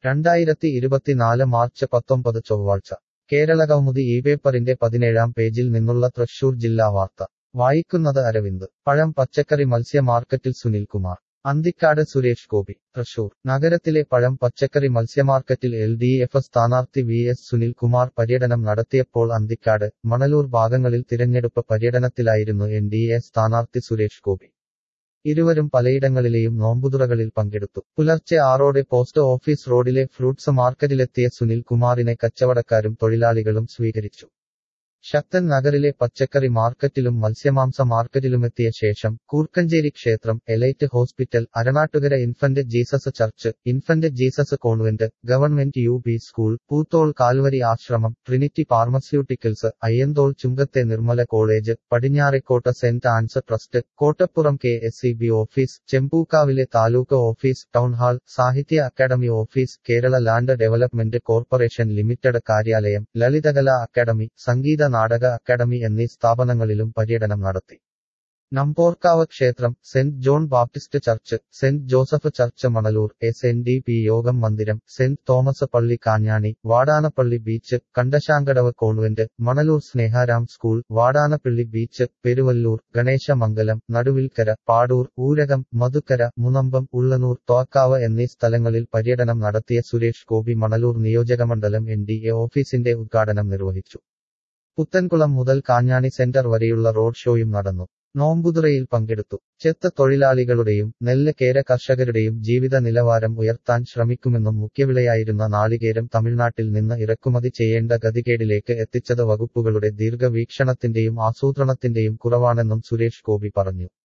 രണ്ടായിരത്തി ഇരുപത്തിനാല് മാർച്ച് പത്തൊമ്പത് ചൊവ്വാഴ്ച കേരളകൗമുദി ഈ പേപ്പറിന്റെ പതിനേഴാം പേജിൽ നിന്നുള്ള തൃശൂർ ജില്ലാ വാർത്ത വായിക്കുന്നത് അരവിന്ദ് പഴം പച്ചക്കറി മത്സ്യ മാർക്കറ്റിൽ സുനിൽകുമാർ അന്തിക്കാട് സുരേഷ് ഗോപി തൃശൂർ നഗരത്തിലെ പഴം പച്ചക്കറി മത്സ്യമാർക്കറ്റിൽ എൽ ഡി എഫ് സ്ഥാനാർത്ഥി വി എസ് സുനിൽകുമാർ പര്യടനം നടത്തിയപ്പോൾ അന്തിക്കാട് മണലൂർ ഭാഗങ്ങളിൽ തിരഞ്ഞെടുപ്പ് പര്യടനത്തിലായിരുന്നു എൻ ഡി എ സ്ഥാനാർത്ഥി സുരേഷ് ഗോപി ഇരുവരും പലയിടങ്ങളിലെയും നോമ്പുതുറകളിൽ പങ്കെടുത്തു പുലർച്ചെ ആറോടെ പോസ്റ്റ് ഓഫീസ് റോഡിലെ ഫ്രൂട്ട്സ് മാർക്കറ്റിലെത്തിയ സുനിൽ കുമാറിനെ കച്ചവടക്കാരും തൊഴിലാളികളും സ്വീകരിച്ചു ശക്തൻ നഗറിലെ പച്ചക്കറി മാർക്കറ്റിലും മത്സ്യമാംസ മാർക്കറ്റിലുമെത്തിയ ശേഷം കൂർക്കഞ്ചേരി ക്ഷേത്രം elite hospital Aranattukara infant Jesus church infant Jesus convent government U P school Poothole Calvary Ashram Trinity pharmaceuticals Ayyanthole ചുങ്കത്തെ Nirmala college Padinjarekotta saint Ann's trust Kottappuram K S E B office ചെമ്പൂക്കാവിലെ taluk office town hall Sahitya academy office Kerala land development corporation limited കാര്യാലയം Lalithakala academy സംഗീത നാടക academy എന്നീ സ്ഥാപനങ്ങളിലും പര്യടനം നടത്തി നമ്പോർക്കാവ് ക്ഷേത്രം saint John Baptist church saint Joseph church Manalur S N D P Yogam മന്ദിരം സെന്റ് തോമസ് പള്ളി Kanjani Vadanappally beach Kandassankadavu convent Manalur Sneharam school Vadanappally beach Peruvallur Ganeshamangalam Naduvilkara Padoor Oorakam Madhukkara Munambam Ullanur Thokkavu എന്നീ സ്ഥലങ്ങളിൽ പര്യടനം നടത്തിയ സുരേഷ് ഗോപി മണലൂർ നിയോജകമണ്ഡലം എൻ ഡി എ ഓഫീസിന്റെ ഉദ്ഘാടനം നിർവഹിച്ചു പുത്തൻകുളം മുതൽ കാഞ്ഞാണി സെന്റർ വരെയുള്ള റോഡ് ഷോയും നടന്നു നോമ്പുതുറയിൽ പങ്കെടുത്തു ചെത്ത തൊഴിലാളികളുടെയും നെല്ല് കേര കർഷകരുടെയും ജീവിത നിലവാരം ഉയർത്താൻ ശ്രമിക്കുമെന്നും മുഖ്യവിളയായിരുന്ന നാളികേരം തമിഴ്നാട്ടിൽ നിന്ന് ഇറക്കുമതി ചെയ്യേണ്ട ഗതികേടിലേക്ക് എത്തിച്ചത് വകുപ്പുകളുടെ ദീർഘവീക്ഷണത്തിന്റെയും ആസൂത്രണത്തിന്റെയും കുറവാണെന്നും സുരേഷ് ഗോപി പറഞ്ഞു